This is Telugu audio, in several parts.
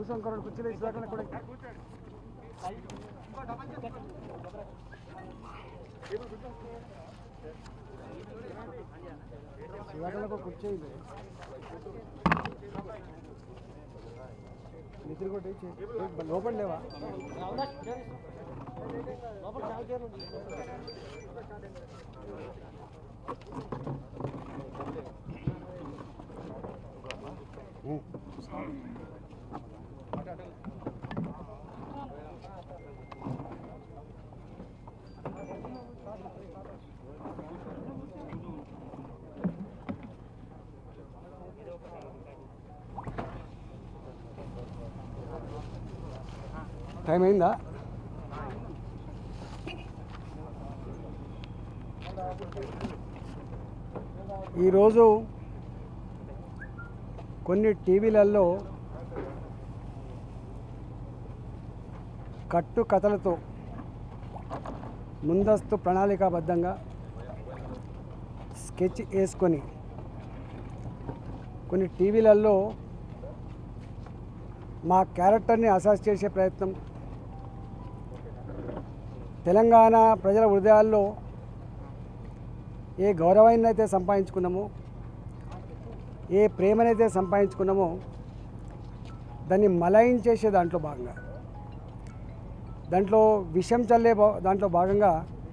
శంకరుడు కుర్చీలో ఇసుదాకనే కూడా శివాకలకు కుర్చీ ఉంది నిద్ర కొట్టి చే- లోపల లేవా ఉం. టైం అయిందా ఈరోజు కొన్ని టీవీలలో కట్టు కథలతో ముందస్తు ప్రణాళికాబద్ధంగా స్కెచ్ వేసుకొని కొన్ని టీవీలలో మా క్యారెక్టర్ని అసాస్ చేసే ప్రయత్నం తెలంగాణ ప్రజల హృదయాల్లో ఏ గౌరవాన్ని అయితే సంపాదించుకున్నామో ఏ ప్రేమనైతే సంపాదించుకున్నామో దాన్ని మలయించేసే దాంట్లో భాగంగా దాంట్లో విషం చల్లే భా- దాంట్లో భాగంగా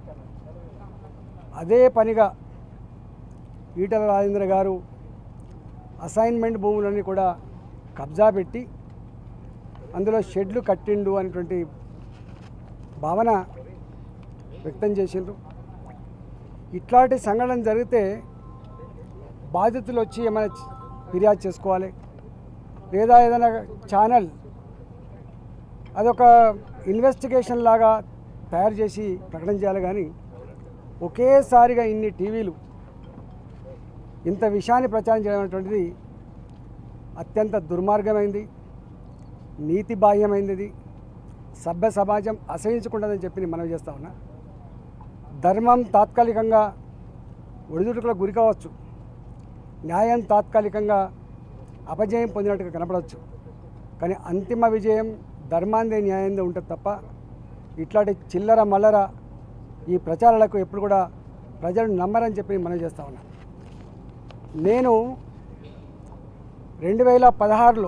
అదే పనిగా ఈటల రాజేంద్ర గారు అసైన్మెంట్ భూములన్నీ కూడా కబ్జా పెట్టి అందులో షెడ్లు కట్టిండు అనేటువంటి భావన వ్యక్తం చేసిండ్రు ఇట్లాంటి సంఘటన జరిగితే బాధితులు వచ్చి ఏమైనా చ- ఫిర్యాదు చేసుకోవాలి లేదా ఏదైనా ఛానల్ అదొక ఇన్వెస్టిగేషన్ లాగా తయారు చేసి ప్రకటన చేయాలి కానీ ఒకేసారిగా ఇన్ని టీవీలు ఇంత విషయాన్ని ప్రచారం చేయడం అనేటువంటిది అత్యంత దుర్మార్గమైంది నీతి బాహ్యమైంది ఇది సభ్య సమాజం అసహించుకుంటుందని చెప్పి నేను మనవి చేస్తా ఉన్నా ధర్మం తాత్కాలికంగా ఒడిదుడుకులకు గురి కావచ్చు న్యాయం తాత్కాలికంగా అపజయం పొందినట్టుగా కనపడవచ్చు కానీ అంతిమ విజయం ధర్మాందే న్యాయందే ఉంటుంది తప్ప ఇట్లాంటి చిల్లర మల్లర ఈ ప్రచారాలకు ఎప్పుడు కూడా ప్రజలు నమ్మరని చెప్పి నేను మనవి చేస్తా ఉన్నా నేను రెండు వేల పదహారులో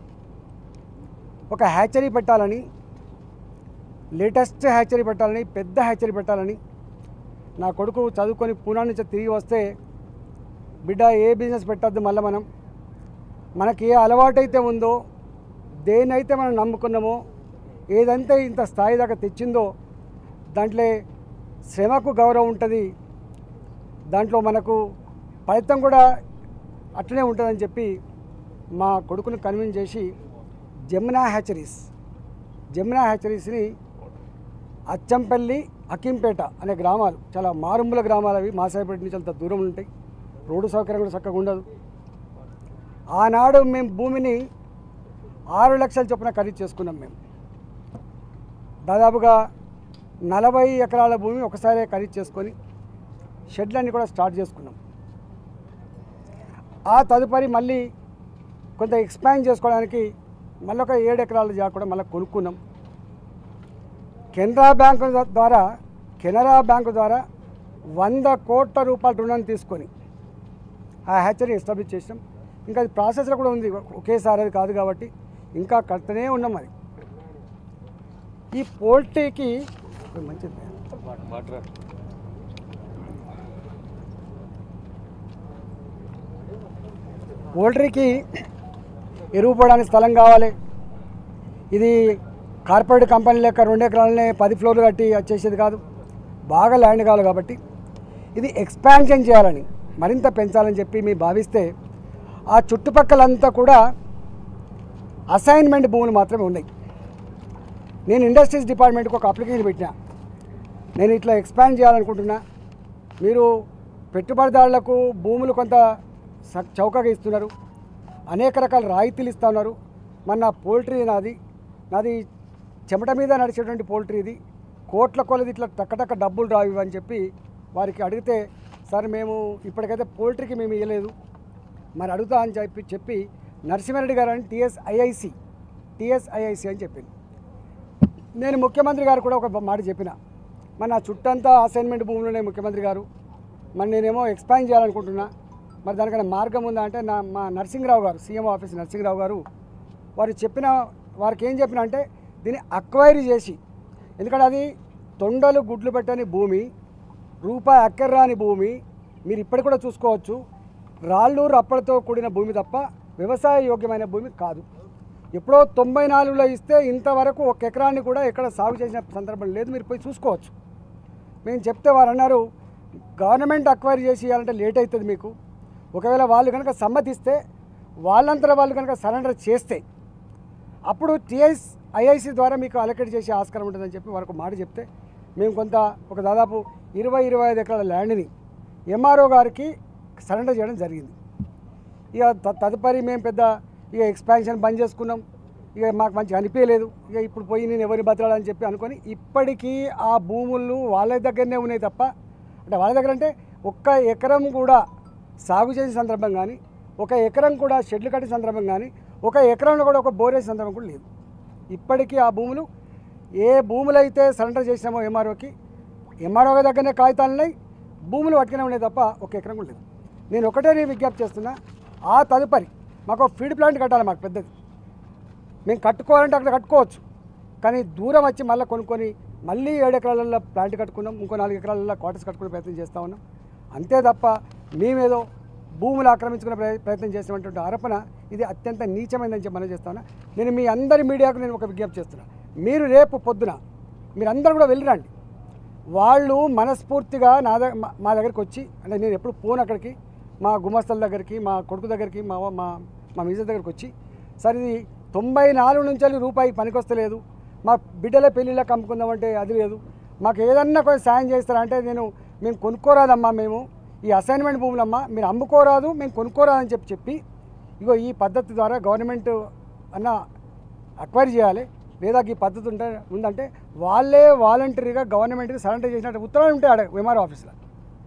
ఒక హ్యాచరీ పెట్టాలని లేటెస్ట్ హ్యాచరీ పెట్టాలని పెద్ద హ్యాచరీ పెట్టాలని నా కొడుకు చదువుకొని పూనా నుంచి తిరిగి వస్తే బిడ్డ ఏ బిజినెస్ పెట్టద్దు మళ్ళీ మనం మనకి ఏ అలవాటైతే ఉందో దేనైతే మనం నమ్ముకున్నామో ఏదంటే ఇంత స్థాయి దాకా తెచ్చిందో దాంట్లో శ్రమకు గౌరవం ఉంటుంది దాంట్లో మనకు ఫలితం కూడా అట్లనే ఉంటుందని చెప్పి మా కొడుకుని కన్విన్స్ చేసి జమునా హ్యాచరీస్ జమునా హ్యాచరీస్ని అచ్చంపల్లి అకింపేట అనే గ్రామాలు చాలా మారుమూల గ్రామాలు అవి మాసాయిపేట నుంచి అంత దూరం ఉంటాయి రోడ్డు సౌకర్యం కూడా చక్కగా ఉండదు ఆనాడు మేము భూమిని ఆరు లక్షల చొప్పున ఖరీదు చేసుకున్నాం మేము దాదాపుగా నలభై ఎకరాల భూమి ఒకసారి ఖరీదు చేసుకొని షెడ్లన్నీ కూడా స్టార్ట్ చేసుకున్నాం ఆ తదుపరి మళ్ళీ కొంత ఎక్స్పాండ్ చేసుకోవడానికి మళ్ళీ ఒక ఏడు ఎకరాల జాగా కూడా మళ్ళీ కొనుక్కున్నాం కెనరా బ్యాంకు ద్వారా కెనరా బ్యాంకు ద్వారా వంద కోట్ల రూపాయల రుణాన్ని తీసుకొని ఆ హ్యాచరీ ఎస్టాబ్లిష్ చేసినాం ఇంకా అది ప్రాసెస్లో కూడా ఉంది ఒకేసారి అది కాదు కాబట్టి ఇంకా కడుతూనే ఉన్నాం అది ఈ పోల్ట్రీకి మంచిది పోల్ట్రీకి ఎరువు పోవడానికి స్థలం కావాలి ఇది కార్పొరేట్ కంపెనీ లెక్క రెండు ఎకరాలనే పది ఫ్లోర్లు కట్టి వచ్చేసేది కాదు బాగా ల్యాండ్ కావాలి కాబట్టి ఇది ఎక్స్పాన్షన్ చేయాలని మరింత పెంచాలని చెప్పి మేము భావిస్తే ఆ చుట్టుపక్కలంతా కూడా అసైన్మెంట్ భూములు మాత్రమే ఉన్నాయి నేను ఇండస్ట్రీస్ డిపార్ట్మెంట్కి ఒక అప్లికేషన్ పెట్టినా నేను ఇట్లా ఎక్స్పాండ్ చేయాలనుకుంటున్నా మీరు పెట్టుబడిదారులకు భూములు కొంత స- చౌకగా ఇస్తున్నారు అనేక రకాల రాయితీలు ఇస్తూ ఉన్నారు మన నా పోల్ట్రీ నాది నాది చెమట మీద నడిచేటువంటి పోల్ట్రీ ఇది కోట్ల కొలది ఇట్లా టక్కటక్క డబ్బులు రావు అని చెప్పి వారికి అడిగితే సార్ మేము ఇప్పటికైతే పోల్ట్రీకి మేము ఇవ్వలేదు మరి అడుగుతా అని చెప్పి చెప్పి నరసింహారెడ్డి గారు అని టీఎస్ ఐఐసి టీఎస్ఐఐసి అని చెప్పింది నేను ముఖ్యమంత్రి గారు కూడా ఒక మాట చెప్పిన మరి నా చుట్టంతా అసైన్మెంట్ భూములు ఉన్నాయి ముఖ్యమంత్రి గారు మరి నేనేమో ఎక్స్పాండ్ చేయాలనుకుంటున్నా మరి దానికన్నా మార్గం ఉందా అంటే నా మా నరసింహరావు గారు సీఎం ఆఫీస్ నరసింహరావు గారు వారు చెప్పిన వారికి ఏం చెప్పిన అంటే దీన్ని అక్వైరీ చేసి ఎందుకంటే అది తొండలు గుడ్లు పెట్టని భూమి రూపాయి అక్కర్రాని భూమి మీరు ఇప్పటికి కూడా చూసుకోవచ్చు రాళ్ళు రప్పలతో కూడిన భూమి తప్ప వ్యవసాయ యోగ్యమైన భూమి కాదు ఎప్పుడో తొంభై నాలుగులో ఇస్తే ఇంతవరకు ఒక ఎకరాన్ని కూడా ఎక్కడ సాగు చేసిన సందర్భం లేదు మీరు పోయి చూసుకోవచ్చు మేము చెప్తే వారు అన్నారు గవర్నమెంట్ అక్వైరీ చేసి ఇవ్వాలంటే లేట్ అవుతుంది మీకు ఒకవేళ వాళ్ళు కనుక సమ్మతిస్తే వాళ్ళంతటా వాళ్ళు కనుక సరెండర్ చేస్తే అప్పుడు టీఐస్ ఐఐసి ద్వారా మీకు అలకేట్ చేసే ఆస్కారం ఉంటుందని చెప్పి వారికి ఒక మాట చెప్తే మేము కొంత ఒక దాదాపు ఇరవై ఇరవై ఐదు ఎకరాల ల్యాండ్ని ఎంఆర్ఓ గారికి సరెండర్ చేయడం జరిగింది ఇక త- తదుపరి మేము పెద్ద ఇక ఎక్స్పాన్షన్ బంద్ చేసుకున్నాం ఇక మాకు మంచిగా అనిపించలేదు ఇక ఇప్పుడు పోయి నేను ఎవరిని బతలాలని చెప్పి అనుకొని ఇప్పటికీ ఆ భూములు వాళ్ళ దగ్గరనే ఉన్నాయి తప్ప అంటే వాళ్ళ దగ్గర అంటే ఒక్క ఎకరం కూడా సాగు చేసే సందర్భం కానీ ఒక ఎకరం కూడా షెడ్లు కట్టే సందర్భం కానీ ఒక ఎకరంలో కూడా ఒక బోరేసే సందర్భం కూడా లేదు ఇప్పటికీ ఆ భూములు ఏ భూములు అయితే సరెండర్ చేసినామో ఎంఆర్ఓకి ఎంఆర్ఓ దగ్గరనే కాగితాలు ఉన్నాయి భూములు పట్టుకునే ఉన్నాయి తప్ప ఒక ఎకరం కూడా లేదు నేను ఒకటే నేను విజ్ఞప్తి చేస్తున్నా ఆ తదుపరి మాకు ఫీడ్ ప్లాంట్ కట్టాలి మాకు పెద్దది మేము కట్టుకోవాలంటే అక్కడ కట్టుకోవచ్చు కానీ దూరం వచ్చి మళ్ళీ కొనుక్కొని మళ్ళీ ఏడు ఎకరాలలో ప్లాంట్ కట్టుకున్నాం ఇంకో నాలుగు ఎకరాలలో క్వార్టర్స్ కట్టుకునే ప్రయత్నం చేస్తూ ఉన్నాం అంతే తప్ప మేమేదో భూములు ఆక్రమించుకునే ప్రయ- ప్రయత్నం చేసినటువంటి ఆరోపణ ఇది అత్యంత నీచమైందని చెప్పి మనం చేస్తాను నేను మీ అందరి మీడియాకు నేను ఒక విజ్ఞప్తి చేస్తున్నా మీరు రేపు పొద్దున మీరందరూ కూడా వెళ్ళిరండి వాళ్ళు మనస్ఫూర్తిగా నా దగ్గర మా దగ్గరికి వచ్చి అంటే నేను ఎప్పుడు పోను అక్కడికి మా గుమస్తల దగ్గరికి మా కొడుకు దగ్గరికి మా మా మా మిజర్ దగ్గరికి వచ్చి సరే ఇది తొంభై నాలుగు నుంచి వెళ్ళి రూపాయి పనికొస్తలేదు మా బిడ్డల పెళ్ళిళ్ళకి అమ్ముకుందామంటే అది లేదు మాకు ఏదన్నా కొంచెం సాయం చేస్తారా అంటే నేను మేము కొనుక్కోరాదమ్మా మేము ఈ అసైన్మెంట్ భూములమ్మా మీరు అమ్ముకోరాదు మేము కొనుక్కోరాదని చెప్పి చెప్పి ఇగో ఈ పద్ధతి ద్వారా గవర్నమెంట్ అన్న అక్వైర్ చేయాలి లేదా ఈ పద్ధతి ఉంటే ఉందంటే వాళ్ళే వాలంటరీగా గవర్నమెంట్కి సరెండర్ చేసినట్టు ఉత్తరాలు ఉంటాయి ఆడ ఎంఆర్ఓ ఆఫీస్లో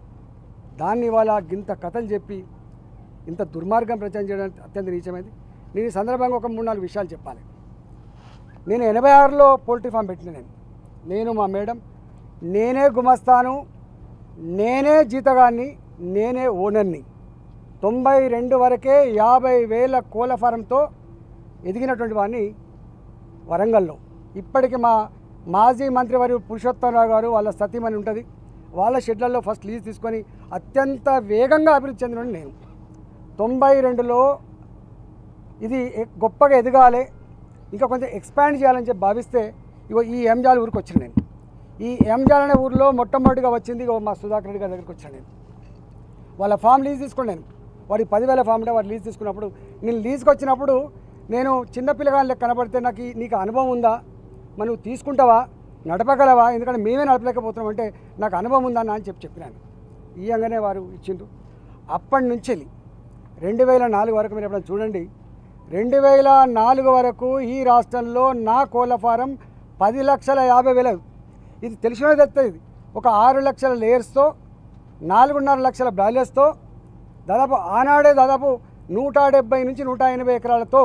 దాన్ని ఇవాళ ఇంత కథలు చెప్పి ఇంత దుర్మార్గం ప్రచారం చేయడం అత్యంత నీచమైంది నేను ఈ సందర్భంగా ఒక మూడు నాలుగు విషయాలు చెప్పాలి నేను ఎనభై ఆరులో పోల్ట్రీ ఫామ్ పెట్టిన నేను నేను మా మేడం నేనే గుమస్తాను నేనే జీతగాన్ని నేనే ఓనర్ని తొంభై రెండు వరకే యాభై వేల కోళ్ళ ఫారంతో ఎదిగినటువంటి వాడిని వరంగల్లో ఇప్పటికి మా మాజీ మంత్రివర్యు పురుషోత్తమరావు గారు వాళ్ళ సతీమణి ఉంటుంది వాళ్ళ షెడ్లలో ఫస్ట్ లీజ్ తీసుకొని అత్యంత వేగంగా అభివృద్ధి చెందిన నేను తొంభై రెండులో ఇది ఎ- గొప్పగా ఎదగాలి ఇంకా కొంచెం ఎక్స్పాండ్ చేయాలని చెప్పి భావిస్తే ఇగో ఈ ఎంజాల్ ఊరికి వచ్చిన నేను ఈ ఎంజాల్ అనే ఊరిలో మొట్టమొదటిగా వచ్చింది ఇగో మా సుధాకర్ రెడ్డి గారి దగ్గరికి వచ్చాను నేను వాళ్ళ ఫామ్ లీజ్ తీసుకున్నాను వాడి పదివేల ఫామ్ ఉంటే వాడు లీజ్ తీసుకున్నప్పుడు నేను లీజ్కి వచ్చినప్పుడు నేను చిన్న పిల్లగాని లెక్క కనబడితే నాకు ఈ- నీకు అనుభవం ఉందా మరి నువ్వు తీసుకుంటావా నడపగలవా ఎందుకంటే మేమే నడపలేకపోతున్నాం అంటే నాకు అనుభవం ఉందా అన్న అని చెప్పి చెప్పినాను ఇయ్యంగానే వారు ఇచ్చిండ్రు అప్పటి నుంచి రెండు వేల నాలుగు వరకు మీరు ఎప్పుడైనా చూడండి రెండు వేల నాలుగు వరకు ఈ రాష్ట్రంలో నా కోళ్ళ ఫారం పది లక్షల యాభై వేల ఇది తెలిసిన తెస్తుంది ఒక ఆరు లక్షల లేయర్స్తో నాలుగున్నర లక్షల బ్రాయిలర్స్తో దాదాపు ఆనాడే దాదాపు నూట డెబ్బై నుంచి నూట ఎనభై ఎకరాలతో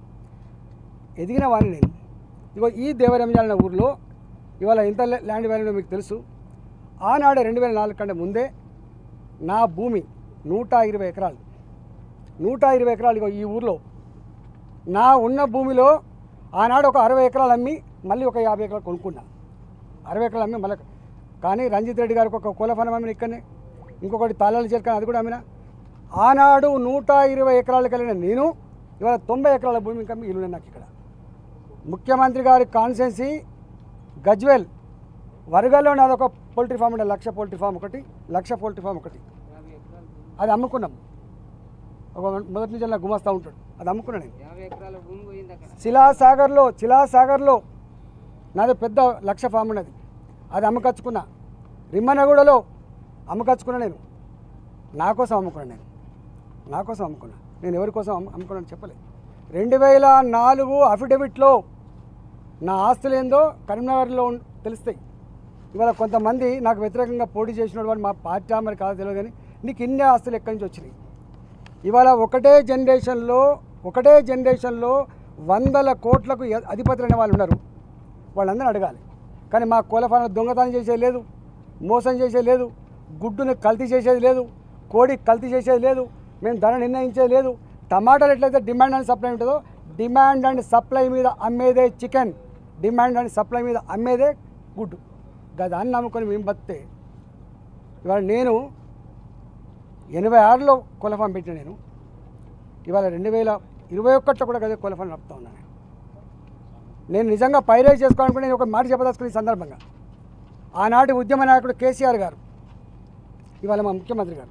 ఎదిగిన వాడిని నేను ఇగో ఈ దేవరంజాల ఊర్లో ఇవాళ ఎంత ల్యా- ల్యాండ్ వాల్యూ మీకు తెలుసు ఆనాడే రెండు వేల నాలుగు కంటే ముందే నా భూమి నూట ఇరవై ఎకరాలు నూట ఇరవై ఎకరాలు ఇగో ఈ ఊర్లో నా ఉన్న భూమిలో ఆనాడు ఒక అరవై ఎకరాలు అమ్మి మళ్ళీ ఒక యాభై ఎకరాలు కొనుక్కున్నా అరవై ఎకరాలు అమ్మి మళ్ళీ కానీ రంజిత్ రెడ్డి గారికి ఒక కోళ్ళ ఫారం అమ్మిన ఇక్కడనే ఇంకొకటి తాళాలు చేరుకొని అది కూడా అమ్మిన ఆనాడు నూట ఇరవై ఎకరాలకు వెళ్ళిన నేను ఇవాళ తొంభై ఎకరాల భూమి ఇంకా ఇల్లు నాకు ఇక్కడ ముఖ్యమంత్రి గారి కాన్స్టెన్సీ గజ్వెల్ వరగల్లో నాదొక పోల్ట్రీ ఫామ్ ఉండే లక్ష పోల్ట్రీ ఫామ్ ఒకటి లక్ష పోల్ట్రీ ఫామ్ ఒకటి అది అమ్ముకున్నాం ఒక మొదటి నుంచి అలా గుమస్తా ఉంటాడు అది అమ్ముకున్నా నేను యాభై ఎకరాల భూమి పోయింది అక్కడ శిలాసాగర్లో శిలాసాగర్లో నాది పెద్ద లక్ష ఫామ్ ఉన్నది అది అమ్మకచ్చుకున్నా రిమ్మనగూడలో అమ్మకచ్చుకున్నా నేను నా కోసం అమ్ముకున్నాను నేను నా కోసం అమ్ముకున్నా నేను ఎవరి కోసం అమ్ము అమ్ముకున్నాను చెప్పలేదు రెండు వేల నాలుగు అఫిడవిట్లో నా ఆస్తులు ఏందో కరీంనగర్లో ఉన్- తెలుస్తాయి ఇవాళ కొంతమంది నాకు వ్యతిరేకంగా పోటీ చేసిన వాళ్ళు మా పార్టీ మరి కాదు తెలియదు కానీ నీకు ఇన్ని ఆస్తులు ఎక్కడి నుంచి వచ్చినాయి ఇవాళ ఒకటే జనరేషన్లో ఒకటే జనరేషన్లో వందల కోట్లకు ఎ- అధిపతులైన వాళ్ళు ఉన్నారు వాళ్ళందరూ అడగాలి కానీ మా కోలఫాన దొంగతనం చేసేది లేదు మోసం చేసేది లేదు గుడ్డుని కల్తీ చేసేది లేదు కోడి కల్తీ చేసేది లేదు మేము ధర నిర్ణయించేది లేదు టమాటాలు ఎట్లయితే డిమాండ్ అండ్ సప్లై ఉంటుందో డిమాండ్ అండ్ సప్లై మీద అమ్మేదే చికెన్ డిమాండ్ అండ్ సప్లై మీద అమ్మేదే గుడ్డు దాన్ని నమ్ముకొని మేము బతితే ఇవాళ నేను ఎనభై ఆరులో కులఫామ్ పెట్టిన నేను ఇవాళ రెండు వేల ఇరవై ఒకటిలో కూడా గదే కులఫామ్ నడుపుతా ఉన్నాను నేను. నేను నిజంగా పైరేజ్ చేసుకోవాలనుకుంటే నేను ఒక మాట చెప్పదలుచుకునే ఈ సందర్భంగా ఆనాటి ఉద్యమ నాయకుడు కేసీఆర్ గారు ఇవాళ మా ముఖ్యమంత్రి గారు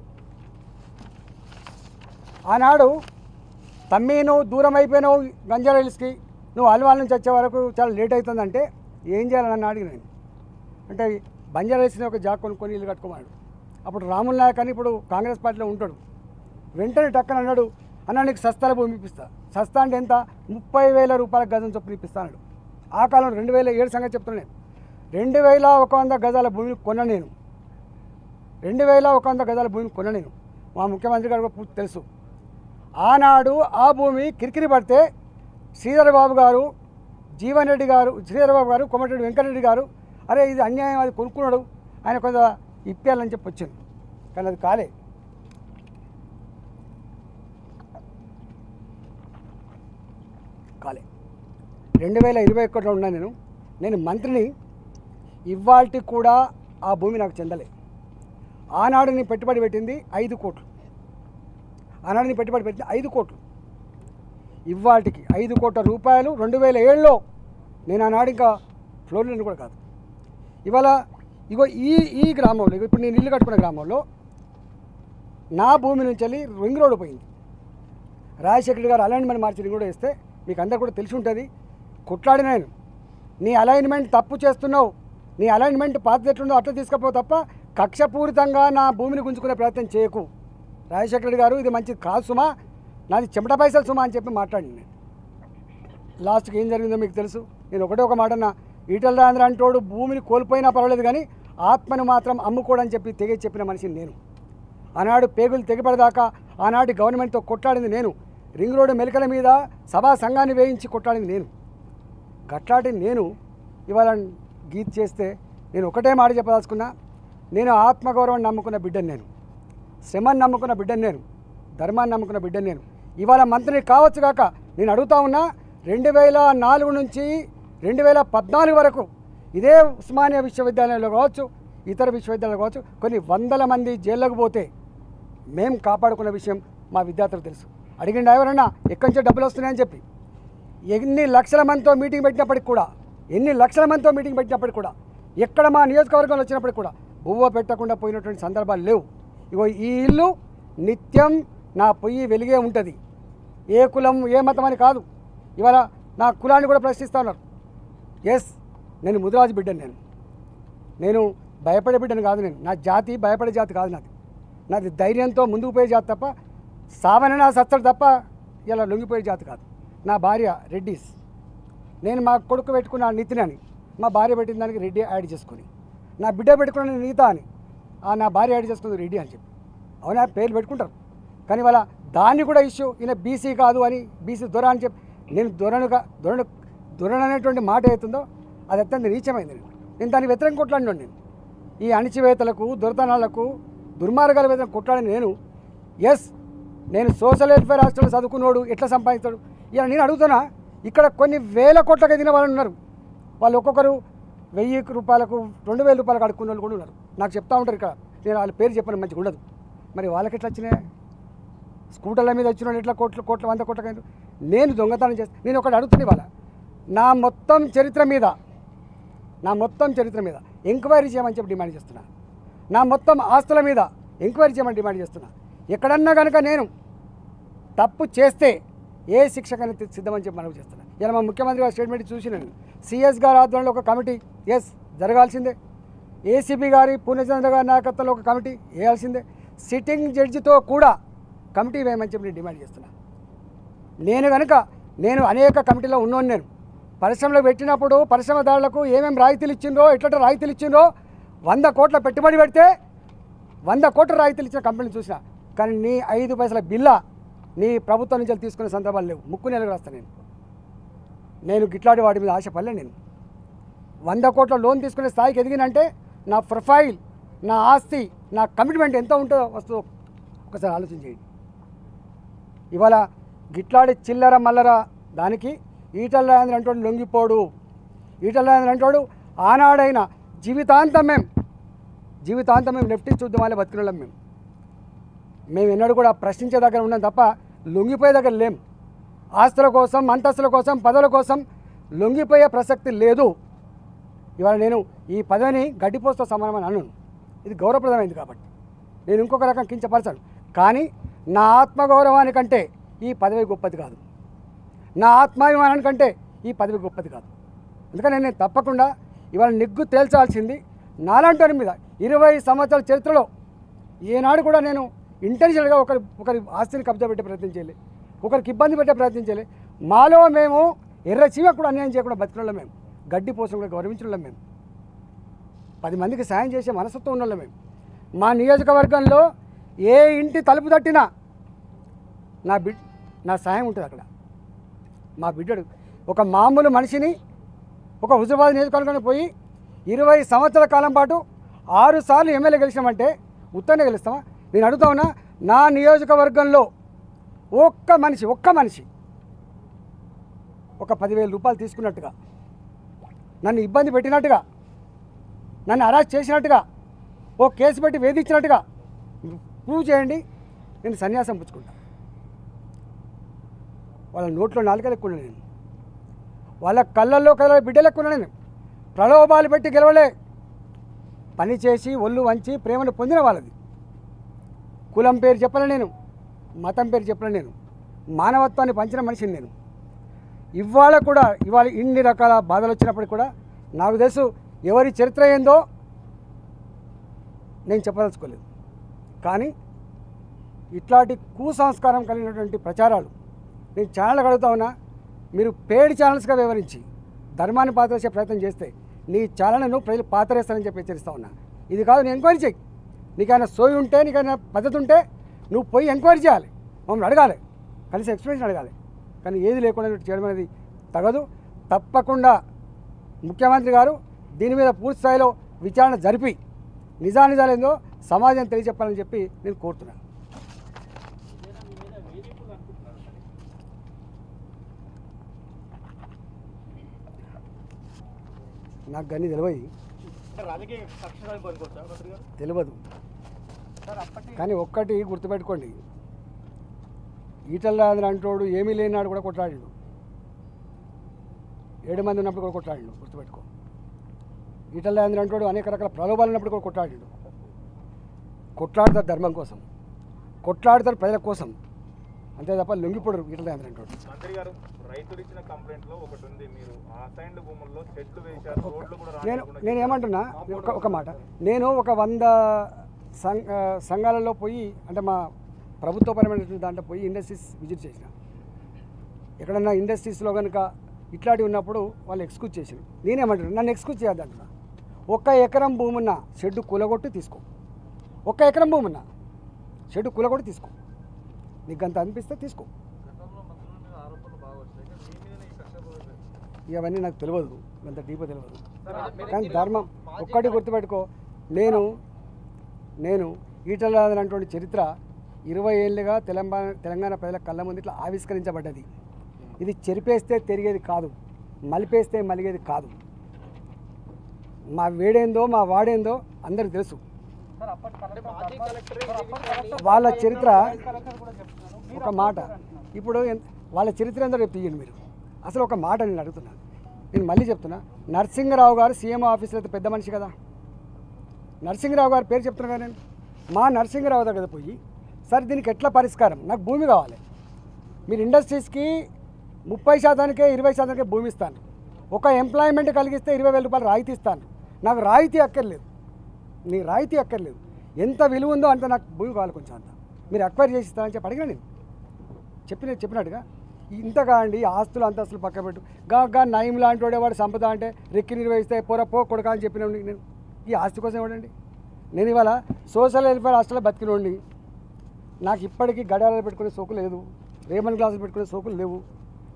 ఆనాడు తమ్మి నువ్వు దూరం అయిపోయినావు గంజారా హిల్స్కి నువ్వు అల్వాల్ నుంచి వచ్చే వరకు చాలా లేట్ అవుతుందంటే ఏం చేయాలని నన్ను అడిగిన నేను అంటే బంజారా హిల్స్ని ఒక జాగ్ కొనుక్కొని ఇల్లు కట్టుకోమన్నాడు అప్పుడు రాముల్ నాయక్ అని ఇప్పుడు కాంగ్రెస్ పార్టీలో ఉంటాడు వెంటనే టక్కన అన్నాడు అన్న నీకు సస్తాల భూమి ఇప్పిస్తా సస్తా అంటే ఎంత ముప్పై వేల రూపాయల గజం చొప్పున ఇప్పిస్తా అన్నాడు ఆ కాలంలో రెండు వేల ఏడు సంగతి చెప్తున్నాను నేను రెండు వేల ఒక వంద గజాల భూమిని కొన్న నేను రెండు వేల ఒక వంద గజాల భూమిని కొన్న నేను మా ముఖ్యమంత్రి గారు కూడా పూర్తి తెలుసు ఆనాడు ఆ భూమి కిరికిరి పడితే శ్రీధర్ బాబు గారు జీవన్ రెడ్డి గారు శ్రీధర్ బాబు గారు కొమటిరెడ్డి వెంకటరెడ్డి గారు అరే ఇది అన్యాయం అది కొనుక్కున్నాడు ఆయన కొంత ఇప్పేయాలని చెప్పి వచ్చింది కానీ అది కాలే కాలే రెండు వేల ఇరవై ఒకటిలో ఉన్నా నేను నేను మంత్రిని ఇవాల్టి కూడా ఆ భూమి నాకు చెందలే ఆనాడు నేను పెట్టుబడి పెట్టింది ఐదు కోట్లు ఆనాడు నేను పెట్టుబడి పెట్టింది ఐదు కోట్లు ఇవాటికి ఐదు కోట్ల రూపాయలు రెండు వేల ఏడులో నేను ఆనాడు ఇంకా ఫ్లోర్లను కూడా కాదు ఇవాళ ఇగో ఈ ఈ గ్రామంలో ఇగో ఇప్పుడు నేను ఇల్లు కట్టుకున్న గ్రామంలో నా భూమి నుంచి వెళ్ళి రింగ్ రోడ్ పోయింది రాజశేఖర్ గారు అలైన్మెంట్ మార్చి రింగ్ రోడ్ వేస్తే మీకు అందరు కూడా తెలిసి ఉంటుంది కొట్లాడిన నేను నీ అలైన్మెంట్ తప్పు చేస్తున్నావు నీ అలైన్మెంట్ పాత ఎట్లుందో అట్లా తీసుకపో తప్ప కక్షపూరితంగా నా భూమిని గుంజుకునే ప్రయత్నం చేయకు రాజశేఖర రెడ్డి గారు ఇది మంచిది కాదు సుమా నాది చెమట పైసలు సుమా అని చెప్పి మాట్లాడింది నేను లాస్ట్కి ఏం జరిగిందో మీకు తెలుసు నేను ఒకటే ఒక మాట అన్నా ఈటల రాజేంద్ర అంటోడు భూమిని కోల్పోయినా పర్వాలేదు కానీ ఆత్మను మాత్రం అమ్ముకోడని చెప్పి తెగే చెప్పిన మనిషిని నేను ఆనాడు పేగులు తెగిపడదాకా ఆనాటి గవర్నమెంట్తో కొట్లాడింది నేను రింగ్ రోడ్డు మెలికల మీద సభా సంఘాన్ని వేయించి కొట్లాడింది నేను గట్లాంటి నేను ఇవాళ గీత్ చేస్తే నేను ఒకటే మాట చెప్పదలుచుకున్నా నేను ఆత్మగౌరవం నమ్ముకున్న బిడ్డను నేను శ్రమను నమ్ముకున్న బిడ్డను నేను ధర్మాన్ని నమ్ముకున్న బిడ్డను నేను ఇవాళ మంత్రిని కావచ్చు కాక నేను అడుగుతా ఉన్నా రెండు వేల నాలుగు నుంచి రెండు వేల పద్నాలుగు వరకు ఇదే ఉస్మానియా విశ్వవిద్యాలయంలో కావచ్చు ఇతర విశ్వవిద్యాలయాలు కావచ్చు కొన్ని వందల మంది జైల్లోకి పోతే మేము కాపాడుకున్న విషయం మా విద్యార్థులకు తెలుసు అడిగిండు ఎవరన్నా ఎక్కడి నుంచో డబ్బులు వస్తున్నాయని చెప్పి ఎన్ని లక్షల మందితో మీటింగ్ పెట్టినప్పటికి కూడా ఎన్ని లక్షల మందితో మీటింగ్ పెట్టినప్పటికి కూడా ఎక్కడ మా నియోజకవర్గంలో వచ్చినప్పటికి కూడా బువ్వ పెట్టకుండా పోయినటువంటి సందర్భాలు లేవు ఇగో ఈ ఇల్లు నిత్యం నా పొయ్యి వెలిగే ఉంటుంది ఏ కులం ఏ మతం అని కాదు ఇవాళ నా కులాన్ని కూడా ప్రశ్నిస్తూ ఉన్నారు ఎస్ నేను ముదిరాజు బిడ్డను నేను నేను భయపడే బిడ్డను కాదు నేను నా జాతి భయపడే జాతి కాదు నాది నాది ధైర్యంతో ముందుకు పోయే జాతి తప్ప సావనైనా సత్తడు తప్ప ఇలా లొంగిపోయే జాతి కాదు నా భార్య రెడ్డిస్ నేను మా కొడుకు పెట్టుకున్న నితిన్ అని మా భార్య పెట్టిన దానికి రెడ్డి యాడ్ చేసుకుని నా బిడ్డ పెట్టుకున్న నీత అని ఆ నా భార్య యాడ్ చేసుకుంది రెడ్డి అని చెప్పి అవునా పేర్లు పెట్టుకుంటారు కానీ వాళ్ళ దాన్ని కూడా ఇష్యూ ఈయన బీసీ కాదు అని బీసీ దొర అని చెప్పి నేను దొరనుగా దొరను దొరణ అనేటువంటి మాట అవుతుందో అది అత్యంత నీచమైంది నేను నేను దానికి వ్యతిరేకం కొట్లాడినాను నేను ఈ అణిచివేతలకు దొరతనాలకు దుర్మార్గాల వ్యతిరేకం కొట్లాడిన నేను ఎస్ నేను సోషల్ వెల్ఫేర్ హాస్టల్లో చదువుకున్నోడు ఎట్లా సంపాదిస్తాడు ఇలా నేను అడుగుతున్నా ఇక్కడ కొన్ని వేల కోట్లకు ఎదిగిన వాళ్ళు ఉన్నారు వాళ్ళు ఒక్కొక్కరు వెయ్యి రూపాయలకు రెండు వేల రూపాయలకు అడుక్కున్న వాళ్ళు కూడా ఉన్నారు నాకు చెప్తా ఉంటారు ఇక్కడ నేను వాళ్ళ పేరు చెప్పను మంచిగా ఉండదు మరి వాళ్ళకి ఎట్లా వచ్చినాయి స్కూటర్ల మీద వచ్చిన వాళ్ళు ఎట్లా కోట్ల కోట్ల వంద కోట్ల నేను దొంగతనం చేస్తాను నేను ఒకటి అడుగుతున్నా ఇవాళ నా మొత్తం చరిత్ర మీద నా మొత్తం చరిత్ర మీద ఎంక్వైరీ చేయమని చెప్పి డిమాండ్ చేస్తున్నా నా మొత్తం ఆస్తుల మీద ఎంక్వైరీ చేయమని డిమాండ్ చేస్తున్నా ఎక్కడన్నా కనుక నేను తప్పు చేస్తే ఏ శిక్షకైనా తి- సిద్ధమని చెప్పి మనవి చేస్తున్నా ఇలా మా ముఖ్యమంత్రి గారి స్టేట్మెంట్ చూసి నేను సిఎస్ గారి ఆధ్వర్యంలో ఒక కమిటీ ఎస్ జరగాల్సిందే ఏసీబీ గారి పూర్ణచంద్ర గారి నాయకత్వంలో ఒక కమిటీ వేయాల్సిందే సిట్టింగ్ జడ్జితో కూడా కమిటీ వేయమని చెప్పి నేను డిమాండ్ చేస్తున్నా నేను కనుక నేను అనేక కమిటీలో ఉన్నాను నేను పరిశ్రమలు పెట్టినప్పుడు పరిశ్రమదారులకు ఏమేమి రాయితీలు ఇచ్చిండ్రో ఎట్లా రాయితీలు ఇచ్చిండ్రో వంద కోట్ల పెట్టుబడి పెడితే వంద కోట్ల రాయితీలు ఇచ్చిన కంపెనీని చూసిన కానీ నీ ఐదు పైసల బిల్ల నీ ప్రభుత్వం నుంచి తీసుకునే సందర్భాలు లేవు ముక్కు నెలకు రాస్తా నేను నేను గిట్లాడి వాటి మీద ఆశపడలే నేను వంద కోట్ల లోన్ తీసుకునే స్థాయికి ఎదిగినంటే నా ప్రొఫైల్ నా ఆస్తి నా కమిట్మెంట్ ఎంత ఉంటుందో వస్తుందో ఒకసారి ఆలోచన చేయండి ఇవాళ గిట్లాడి చిల్లర మల్లర దానికి ఈటల రాజేంద్ర అంటోడు లొంగిపోడు ఈటల రాజేంద్ర అంటోడు ఆనాడైనా జీవితాంతం మేము జీవితాంతం మేము లెఫ్ట్ చూద్దాం వాళ్ళే బతికిన మేము మేము ఎన్నడూ కూడా ప్రశ్నించే దగ్గర ఉన్నాం తప్ప లొంగిపోయే దగ్గర లేం ఆస్తుల కోసం అంతస్తుల కోసం పదవుల కోసం లొంగిపోయే ప్రసక్తి లేదు ఇవాళ నేను ఈ పదవిని గడ్డిపోస్తో సమానమని అన్నాను ఇది గౌరవప్రదమైంది కాబట్టి నేను ఇంకొక రకం కించపరచాను కానీ నా ఆత్మగౌరవానికంటే ఈ పదవి గొప్పది కాదు నా ఆత్మాభిమానానికంటే ఈ పదవి గొప్పది కాదు అందుకని నేను తప్పకుండా ఇవాళ నిగ్గు తేల్చాల్సింది నాలాంటి మీద ఇరవై సంవత్సరాల చరిత్రలో ఏనాడు కూడా నేను ఇంటెన్షనల్గా ఒకరి ఒకరి ఆస్తిని కబ్జా పెట్టే ప్రయత్నం చేయలే ఒకరికి ఇబ్బంది పెట్టే ప్రయత్నం చేయలే మాలో మేము ఎర్ర చీమ కూడా అన్యాయం చేయకుండా బతికిన మేము గడ్డి పోసం కూడా గౌరవించిన మేము పది మందికి సాయం చేసే మనసత్వం ఉన్న మేము మా నియోజకవర్గంలో ఏ ఇంటి తలుపు తట్టినా నా బిడ్ నా సాయం ఉంటుంది అక్కడ మా బిడ్డడు ఒక మామూలు మనిషిని ఒక హుజరాబాద్ నియోజకవర్గానికి పోయి ఇరవై సంవత్సరాల కాలం పాటు ఆరు సార్లు ఎమ్మెల్యే గెలిచామంటే ఉత్తరనే గెలుస్తామా నేను అడుగుతా ఉన్నా నా నియోజకవర్గంలో ఒక్క మనిషి ఒక్క మనిషి ఒక పదివేల రూపాయలు తీసుకున్నట్టుగా నన్ను ఇబ్బంది పెట్టినట్టుగా నన్ను అరెస్ట్ చేసినట్టుగా ఓ కేసు పెట్టి వేధించినట్టుగా ప్రూవ్ చేయండి నేను సన్యాసం పుచ్చుకుంటా వాళ్ళ నోట్లో నాలుక లెక్కున్నా నేను వాళ్ళ కళ్ళల్లో కళ్ళ బిడ్డ లెక్కున్నా నేను ప్రలోభాలు పెట్టి గెలవలే పని చేసి ఒళ్ళు వంచి ప్రేమను పొందిన వాళ్ళది కులం పేరు చెప్పలే నేను మతం పేరు చెప్పలే నేను మానవత్వాన్ని పంచిన మనిషిని నేను ఇవాళ కూడా ఇవాళ ఇన్ని రకాల బాధలు వచ్చినప్పటికి కూడా నాకు తెలుసు ఎవరి చరిత్ర ఏందో నేను చెప్పదలుచుకోలేదు కానీ ఇట్లాంటి కుసంస్కారం కలిగినటువంటి ప్రచారాలు నేను ఛానల్ అడుగుతా ఉన్నా మీరు పేడ్ ఛానల్స్గా వివరించి ధర్మాన్ని పాతరేసే ప్రయత్నం చేస్తే నీ ఛానల్ను ప్రజలు పాతరేస్తారని చెప్పి హెచ్చరిస్తా ఉన్నా ఇది కాదు నేను ఎంక్వైరీ చేయి నీకైనా సోయి ఉంటే నీకైనా పద్ధతి ఉంటే నువ్వు పోయి ఎంక్వైరీ చేయాలి మమ్మల్ని అడగాలి కలిసి ఎక్స్ప్లెనేషన్ అడగాలి కానీ ఏది లేకుండా ఇటు చేయడం అనేది తగదు తప్పకుండా ముఖ్యమంత్రి గారు దీని మీద పూర్తి స్థాయిలో విచారణ జరిపి నిజానిజాలు ఏందో సమాజం తెలియజెప్పాలని చెప్పి నేను కోరుతున్నాను నాకు గన్ని తెలియదు రాజకీయ కక్షలు పనికొచ్చా మంత్రి గారు తెలియదు సార్ అప్పటి కానీ ఒక్కటి గుర్తుపెట్టుకోండి ఈటల రాజేంద్ర అంటోడు ఏమీ లేనాడు కూడా కొట్లాడిండు ఏడు మంది ఉన్నప్పుడు కూడా కొట్లాడిండు గుర్తుపెట్టుకో ఈటల రాజేంద్ర అంటోడు అనేక రకాల ప్రలోభాలు ఉన్నప్పుడు కూడా కొట్లాడిండు కొట్లాడతారు ధర్మం కోసం కొట్లాడతారు ప్రజల కోసం అంతే తప్ప లొంగిపోడరు ఈటల రాజేంద్ర అంటోడు మంత్రి గారు రైతులు ఇచ్చిన కంప్లైంట్ లో ఒకటి ఉంది మీరు అసైన్డ్ భూముల్లో చెట్లు వేశారు రోడ్లు కూడా నేను రానివ్వకుండా నేను ఏమంటున్నా ఒక ఒక మాట నేను ఒక వంద సం ఆ, సంఘాలలో పోయి అంటే మా ప్రభుత్వపరమైనటువంటి దాంట్లో పోయి ఇండస్ట్రీస్ విజిట్ చేసిన ఎక్కడన్నా ఇండస్ట్రీస్లో కనుక ఇట్లాంటివి ఉన్నప్పుడు వాళ్ళు ఎక్స్క్యూజ్ చేసారు నేనేమంటున్నా నన్ను ఎక్స్క్యూజ్ చేయద్దు అంటున్నా ఒక్క ఎకరం భూమి ఉన్న షెడ్ కూలగొట్టి తీసుకో ఒక్క ఎకరం భూమి ఉన్న షెడ్ కూలగొట్టి తీసుకో నీకు అంత అనిపిస్తే తీసుకో ఇవన్నీ నాకు తెలియదు అంత డీప్ తెలియదు కానీ ధర్మం ఒక్కటి గుర్తుపెట్టుకో నేను నేను ఈటల రాజన్ అటువంటి చరిత్ర ఇరవై ఏళ్ళుగా తెలంగాణ తెలంగాణ ప్రజల కళ్ళ ముందు ఇట్లా ఆవిష్కరించబడ్డది ఇది చెరిపేస్తే తిరిగేది కాదు మలిపేస్తే మలిగేది కాదు మా వేడేందో మా వాడేందో అందరికి తెలుసు వాళ్ళ చరిత్ర ఒక మాట ఇప్పుడు ఎన్- వాళ్ళ చరిత్ర ఎంతో రేపు తీయండి మీరు అసలు ఒక మాట నేను అడుగుతున్నాను నేను మళ్ళీ చెప్తున్నా నరసింహరావు గారు సీఎం ఆఫీసులో అయితే పెద్ద మనిషి కదా నరసింహరావు గారి పేరు చెప్తున్నా కదా నేను మా నరసింహరావు దగ్గర పోయి సార్ దీనికి ఎట్లా పరిష్కారం నాకు భూమి కావాలి మీరు ఇండస్ట్రీస్కి ముప్పై శాతానికే ఇరవై శాతానికే భూమి ఇస్తాను ఒక ఎంప్లాయ్మెంట్ కలిగిస్తే ఇరవై వేల రూపాయలు రాయితీ ఇస్తాను నాకు రాయితీ అక్కర్లేదు నీ రాయితీ అక్కర్లేదు ఎంత విలువ ఉందో అంత నాకు భూమి కావాలి కొంచెం అంత మీరు అక్వైర్ చేసి ఇస్తానని చెప్పి అడిగినా నేను చెప్పిన చెప్పినట్టుగా ఇంతగా అండి ఆస్తులు అంతస్తులు పక్క పెట్టు గా గా నయం లాంటి వాడే వాడు సంపద అంటే రెక్కి నిర్వహిస్తే పోర పో కొడక అని చెప్పిన నేను ఈ ఆస్తి కోసం ఇవ్వడండి నేను ఇవాళ సోషల్ వెల్ఫేర్ హాస్టల్లో బతికినోండి నాకు ఇప్పటికీ గడియారాలు పెట్టుకునే సోకు లేదు రేమన్ గ్లాసులు పెట్టుకునే సోకులు లేవు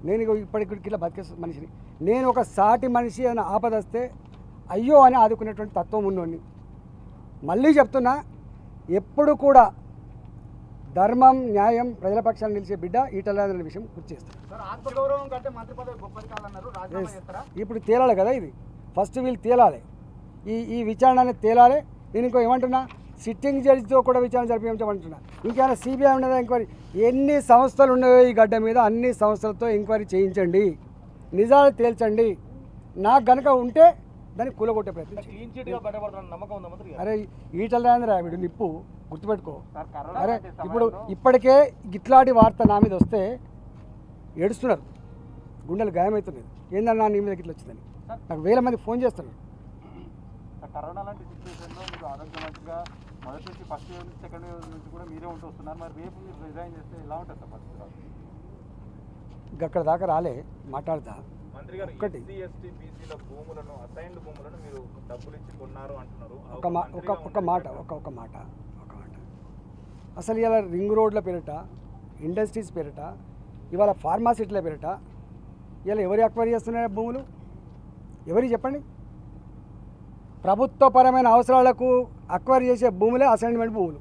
నేను ఇగో ఇప్పటికి ఇట్లా బతికే మనిషిని నేను ఒక సాటి మనిషి అని ఆపదస్తే అయ్యో అని ఆదుకునేటువంటి తత్వం ఉన్నోడిని మళ్ళీ చెప్తున్నా ఎప్పుడు కూడా ధర్మం న్యాయం ప్రజల పక్షాన్ని నిలిచే బిడ్డ ఈటల విషయం గుర్తు చేస్తాను సార్ ఆత్మగౌరవం కంటే మంత్రి పదవి గొప్పది కాదన్నారు రాజీనామా Yes. చేస్తారా ఇప్పుడు తేలాలి కదా ఇది ఫస్ట్ వీళ్ళు తేలాలి ఈ ఈ విచారణ అనేది తేలాలి నేను ఇంకో ఏమంటున్నా సిట్టింగ్ జడ్జితో కూడా విచారణ జరిపించమంటున్నా ఇంకేమైనా సిబిఐ ఉన్నదా ఎంక్వైరీ ఎన్ని సంస్థలు ఉన్నాయో ఈ గడ్డ మీద అన్ని సంస్థలతో ఎంక్వైరీ చేయించండి నిజాలు తేల్చండి నాకు గనక ఉంటే దాన్ని కూలగొట్టే ప్రయత్నం చేయండి. క్లీన్ చిట్ గా బయటపడుతున్న నమ్మకం ఉందా మంత్రి గారు అరే ఈటల రాజేంద్ర వీడు నిప్పు గుర్తుపెట్టుకో సార్ కరోనా అరే లాంటి ఇప్పుడు సమయంలో ఇప్పటికే ఇట్లాంటి వార్త నా మీద వస్తే ఏడుస్తున్నారు గుండెలు గాయమవుతున్నాయి ఏందన్నా నీ మీదకి ఇట్లా వచ్చిందని నాకు వేల మంది ఫోన్ చేస్తున్నారు సార్, కరోనా లాంటి సిచ్యువేషన్లో మీరు ఆరోగ్యవంతంగా మొదటి నుంచి ఫస్ట్ ఇయర్ నుంచి సెకండ్ ఇయర్ నుంచి కూడా మీరే ఉంటూ వస్తున్నారు మరి రేపు మీరు రిజైన్ చేస్తే ఎలా ఉంటుంది సార్ పరిస్థితి అక్కడ దాకా రాలే మాట్లాడతా మంత్రి గారు ఒక్కటి. ఎస్సీ ఎస్టీ బీసీల భూములను అసైన్డ్ భూములను మీరు డబ్బులు ఇచ్చి కొన్నారు అంటున్నారు ఆ ఒక మా ఒక మంత్రిగా ఒక ఉండి మాట ఒక ఒక మాట ఒక మాట అసలు ఇలా రింగ్ రోడ్ల పేరిట ఇండస్ట్రీస్ పేరిట ఇవాళ ఫార్మాసిటీల పేరిట ఇలా ఎవరు అక్వైరీ చేస్తున్నారు భూములు ఎవరి చెప్పండి ప్రభుత్వపరమైన అవసరాలకు అక్వైరీ చేసే భూములే అసైన్మెంట్ భూములు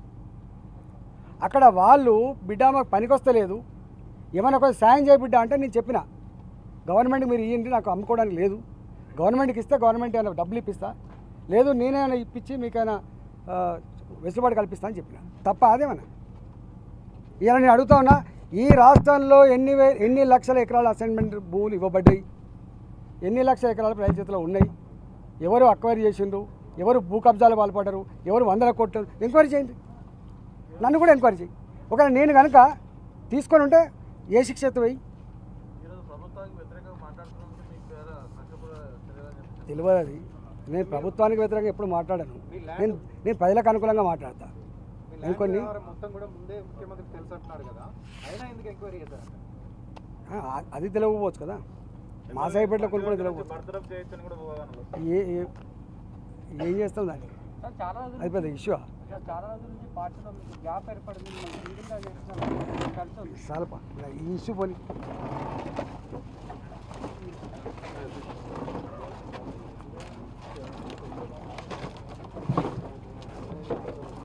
అక్కడ వాళ్ళు బిడ్డ మాకు పనికొస్తలేదు ఏమైనా ఒక సాయం చేయ బిడ్డ అంటే నేను చెప్పిన గవర్నమెంట్ మీరు ఇవ్వండి నాకు అమ్ముకోవడానికి లేదు గవర్నమెంట్కి ఇస్తే గవర్నమెంట్ ఏమైనా డబ్బులు ఇప్పిస్తా లేదు నేనైనా ఇప్పించి మీకైనా ఆ, వెసులుబాటు కల్పిస్తా అని చెప్పిన తప్ప అదేమన్నా ఇలా నేను అడుగుతా ఉన్నా ఈ రాష్ట్రంలో ఎన్ని వే ఎన్ని లక్షల ఎకరాల అసైన్మెంట్ భూములు ఇవ్వబడ్డాయి ఎన్ని లక్షల ఎకరాల ప్రజల చేతిలో ఉన్నాయి ఎవరు అక్వైరీ చేసిండ్రు ఎవరు భూ కబ్జాలు పాల్పడ్డారు ఎవరు వందల కోట్లు ఎంక్వైరీ చేయండి నన్ను కూడా ఎంక్వైరీ చేయి ఒకవేళ నేను కనుక తీసుకొని ఉంటే ఏ శిక్ష ఎత్తుపోయి ఈరోజు ప్రభుత్వానికి వ్యతిరేకంగా మాట్లాడుతున్నందుకు మీకు ఏదో కష్టపడ తెలియదని తెలియదు అది నేను ప్రభుత్వానికి వ్యతిరేకంగా ఎప్పుడు మాట్లాడాను నేను నేను ప్రజలకు అనుకూలంగా మాట్లాడతా నేను కొన్ని మొత్తం కూడా ముందే ముఖ్యమంత్రికి తెలుసు అంటున్నాడు కదా అయినా ఎందుకు ఎంక్వైరీ చేశారు ఆ, అది తెలియకపోవచ్చు కదా మా సైపేటలో కొన్ని కూడా తెలియకపోవచ్చు బర్తరఫ్ చేయొచ్చని కూడా ఊహాగానాలు ఏ ఏ- ఏం చేస్తాం దాన్ని చాలా రోజులు అది పెద్ద ఇష్యూ చాలా రోజుల నుంచి పార్టీలో మీకు గ్యాప్ ఏర్పడింది మిమ్మల్ని సింగిల్గా చేస్తున్నారు కలిసి ఉంది సాలపా ఈ ఇష్యూ పోనీ